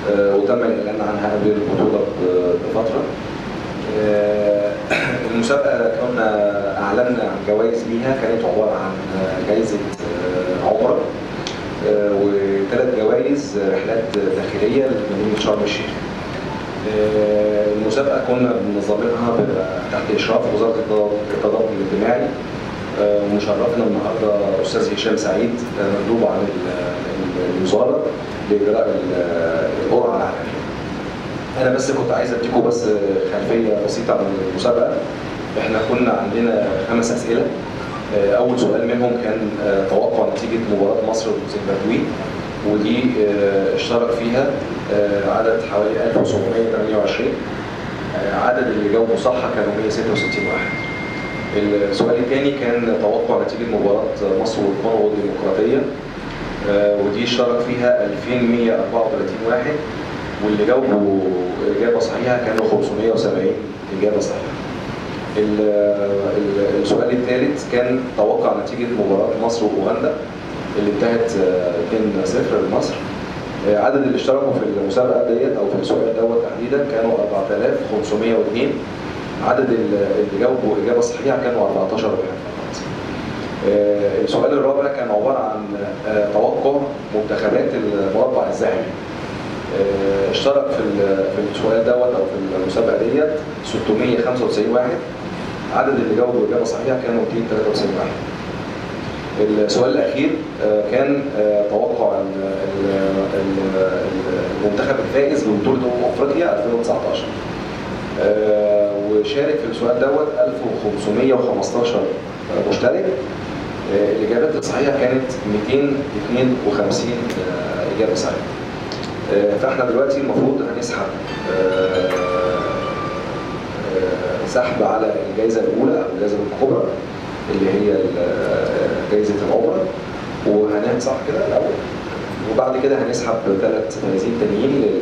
آه، وتم الاعلان عنها قبل البطوله ب- بفتره آه، المسابقه كنا اعلنا عن جوائز ليها كانت عباره عن آه، جائزه آه، عمره آه، وثلاث جوائز رحلات داخليه لمدينه شرم الشيخ آه، المسابقه كنا بننظمها ب- تحت اشراف وزاره التضامن التضامن الاجتماعي آه، ومشرفنا النهارده استاذ هشام سعيد آه، مندوب عن ال- ال- الوزاره لاجراء ال- القرعه العالميه. انا بس كنت عايز اديكم بس خلفيه بسيطه عن المسابقه. احنا كنا عندنا خمس اسئله آه، اول سؤال منهم كان آه، توقع نتيجه مباراه مصر والزيمبابوي ودي آه، اشترك فيها آه، عدد حوالي 1728 آه، عدد اللي جاوبوا صح كانوا 166 واحد. السؤال الثاني كان توقع نتيجه مباراه مصر والكونغو الديمقراطيه آه، ودي اشترك فيها 2134 واحد واللي جاوبوا اجابه صحيحه كانوا 570 اجابه صحيحه. ال- ال- السؤال الثالث كان توقع نتيجه مباراه مصر واوغندا اللي انتهت آه، 2-0 لمصر. آه، عدد اللي اشتركوا في المسابقه ديت او في السؤال دوت تحديدا كانوا 4502 عدد ال- اللي جاوبوا اجابه صحيحه كانوا 14 واحد فقط. آه، السؤال الرابع كان عباره عن آه، توقع منتخبات المربع الذهبي. آه، اشترك في ال- في السؤال دوت او في المسابقه ديت 695 واحد عدد اللي جاوبوا اجابه صحيحه كانوا 293 واحد. السؤال الاخير آه، كان آه، توقع ال- ال- ال- المنتخب الفائز ببطوله امم افريقيا 2019 آه، وشارك في السؤال دوت 1515 مشترك آه، الاجابات الصحيحه كانت 252 آه، اجابه صحيحه آه، فاحنا دلوقتي المفروض هنسحب آه، آه، سحب على الجائزه الاولى او الجائزه الكبرى اللي هي ال- جائزه العمره وهنعمل صح كده الاول وبعد كده هنسحب ثلاث فائزين تانيين لل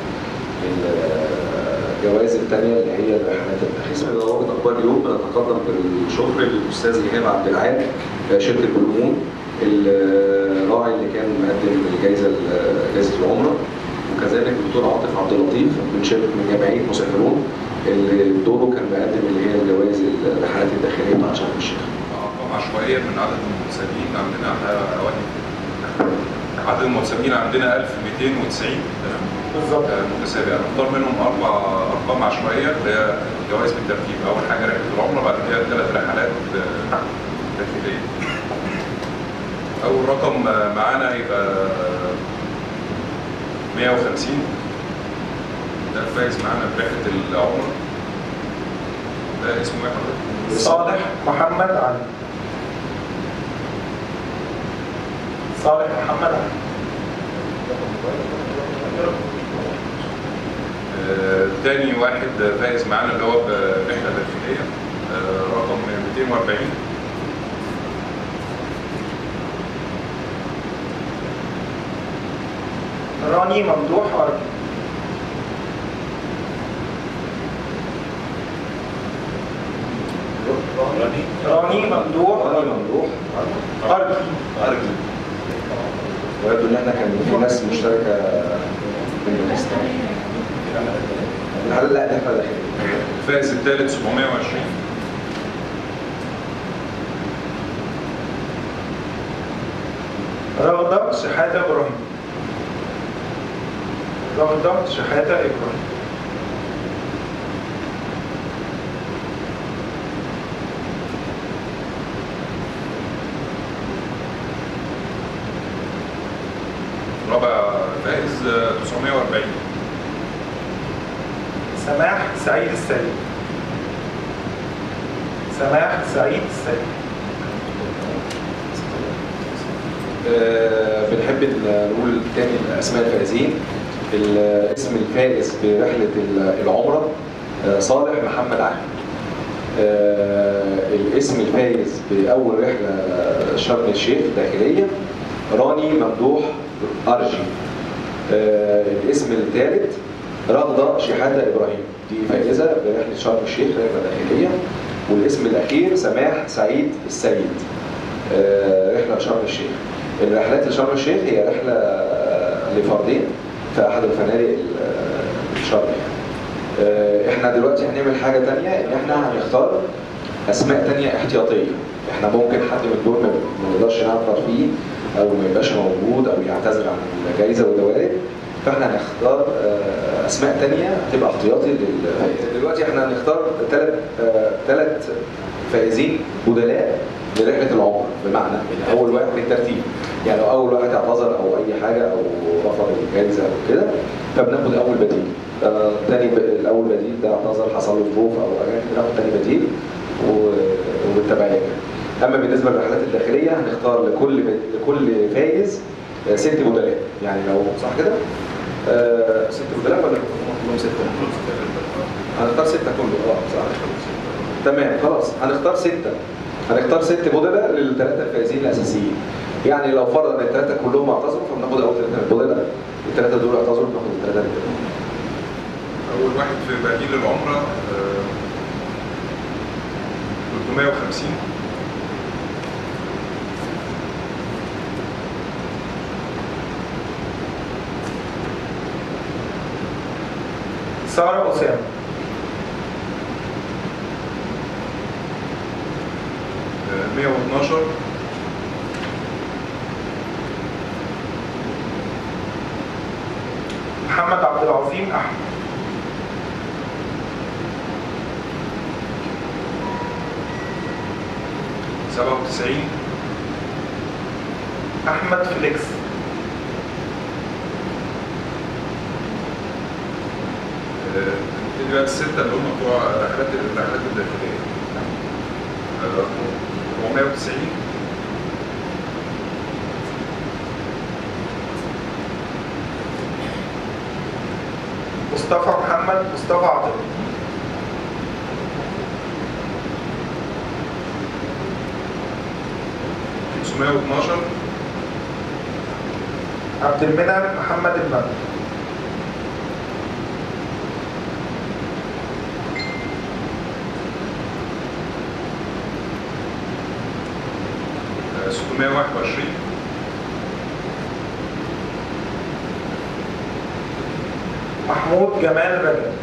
الجوائز الثانيه اللي هي الرحلات التخييم. بوابه اخبار اليوم بنتقدم بالشكر للاستاذ ايهاب عبد العال آه، شركه بلومون الراعي اللي كان مقدم الجائزه جائزه العمره وكذلك الدكتور عاطف عبد اللطيف من شركه من جمعيه مسافرون اللي دوره كان مقدم اللي هي الجوائز الرحلات الداخليه بتاعت شرم الشيخ. ارقام عشوائيه من عدد المتسابقين عندنا حوالي عدد المتسابقين عندنا 1290 بالظبط آه، متسابق هنختار منهم اربع ارقام عشوائيه اللي هي جوائز بالترتيب اول حاجه رحله العمره بعد كده ثلاث رحلات آه، داخليه اول رقم آه، معانا يبقى 150 ده الفايز معانا برحله العمره ده اسمه ايه حضرتك؟ صالح محمد علي صالح محمد علي آه، تاني واحد فايز معانا اللي هو برحله داخليه آه، رقم 240 راني ممدوح أرجي راني ممدوح راني ممدوح أرجي ارجل ويبدو ان احنا كان في ناس مشتركه من باكستان الحل لا ده احنا داخلين الفائز الثالث 720 رغدة شحاتة إبراهيم رغدة شحاتة إبراهيم رابع فائز آه، 940 سماح سعيد السيد سماح سعيد السيد آه، بنحب ن- نقول تاني اسماء الفائزين الاسم الفائز برحله ال- العمره آه، صالح محمد علي آه، الاسم الفائز باول رحله شرم الشيخ داخليه راني ممدوح ارجي آه، الاسم الثالث رغده شحاته ابراهيم دي فائزه برحله شرم الشيخ رحله داخليه والاسم الاخير سماح سعيد السيد آه، رحله شرم الشيخ الرحلات لشرم الشيخ هي رحله آه، لفردين في احد الفنادق ال- الشرقي يعني. آه، احنا دلوقتي هنعمل حاجه تانية ان احنا هنختار اسماء تانية احتياطيه احنا ممكن حد من دول ما ما نقدرش نعبر فيه او ما يبقاش موجود او يعتذر عن الجائزه والدوائر فاحنا هنختار آه، اسماء تانية تبقى احتياطي لل... دلوقتي احنا هنختار ثلاث ثلاث فائزين بدلاء لرحله العمر بمعنى ان اول واحد بالترتيب يعني لو اول واحد اعتذر او اي حاجه او رفض الجائزه او كده فبناخد اول بديل آه، تاني ب... الاول بديل ده اعتذر حصل له ظروف او حاجه بناخد تاني بديل و- وبالتبعيه كده. اما بالنسبه للرحلات الداخليه هنختار لكل ب... لكل فايز آه، ست بدلاء يعني لو صح كده آه، ست بدلاء ولا كلهم سته؟ هنختار سته كله اه صح تمام خلاص هنختار سته هنختار ست بدلاء للثلاثه الفائزين الاساسيين يعني لو فرض ان الثلاثه كلهم اعتذروا فبناخد اول ثلاثه بدلاء الثلاثه دول اعتذروا بناخد الثلاثه البدلاء اول واحد في بديل العمره آه، 350 سارة أسامة آه، 112 محمد عبد العظيم أحمد سبعة وتسعين أحمد فليكس آه، نبتدي بقى الستة اللي هم بتوع رحلات الرحلات الداخلية آه، 490 مصطفى محمد مصطفى عاطف 512 عبد المنعم محمد المنعم آه، 621 محمود جمال رجب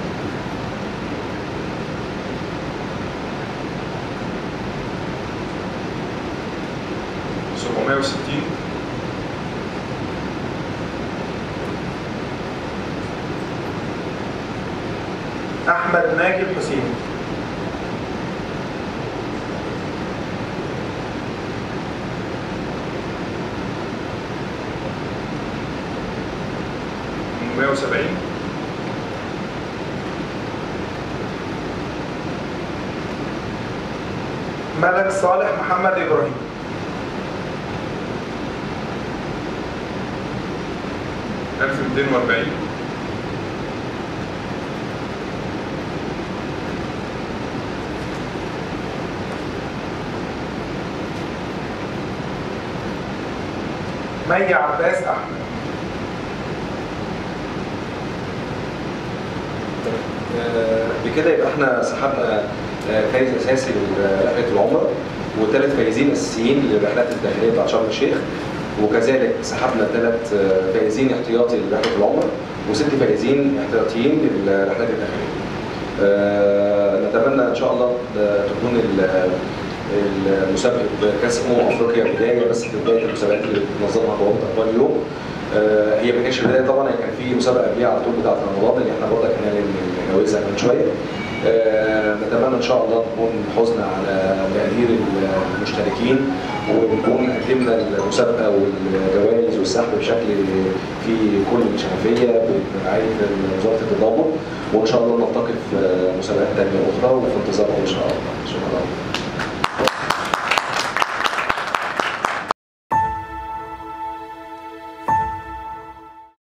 سبعمائة وستين أحمد ناجي الحسين ثمانمائة وسبعين ملك صالح محمد إبراهيم ألف ميتين وأربعين مي عباس أحمد آه، بكده يبقى احنا سحبنا آه، فايز اساسي لرحله العمره وثلاث فايزين اساسيين للرحلات الداخليه بتاعت شرم الشيخ وكذلك سحبنا ثلاث آه، فايزين احتياطي لرحله العمره وست فايزين احتياطيين للرحلات الداخليه. آه، نتمنى ان شاء الله آه، تكون ال- المسابقه كاس امم افريقيا بدايه بس في بدايه المسابقات اللي بتنظمها بوابه اخبار اليوم آه، هي ما كانتش بدايه طبعا هي كان في مسابقه قبليها على طول بتاعه رمضان اللي احنا برضه كنا نجاوزها من شويه آه، نتمنى ان شاء الله نكون حزنا على تقدير المشتركين ونكون قدمنا المسابقه والجوائز والسحب بشكل في كل شفافيه برعايه وزاره التضامن وان شاء الله نلتقي في مسابقات ثانيه اخرى وفي انتظاركم ان شاء الله شكرا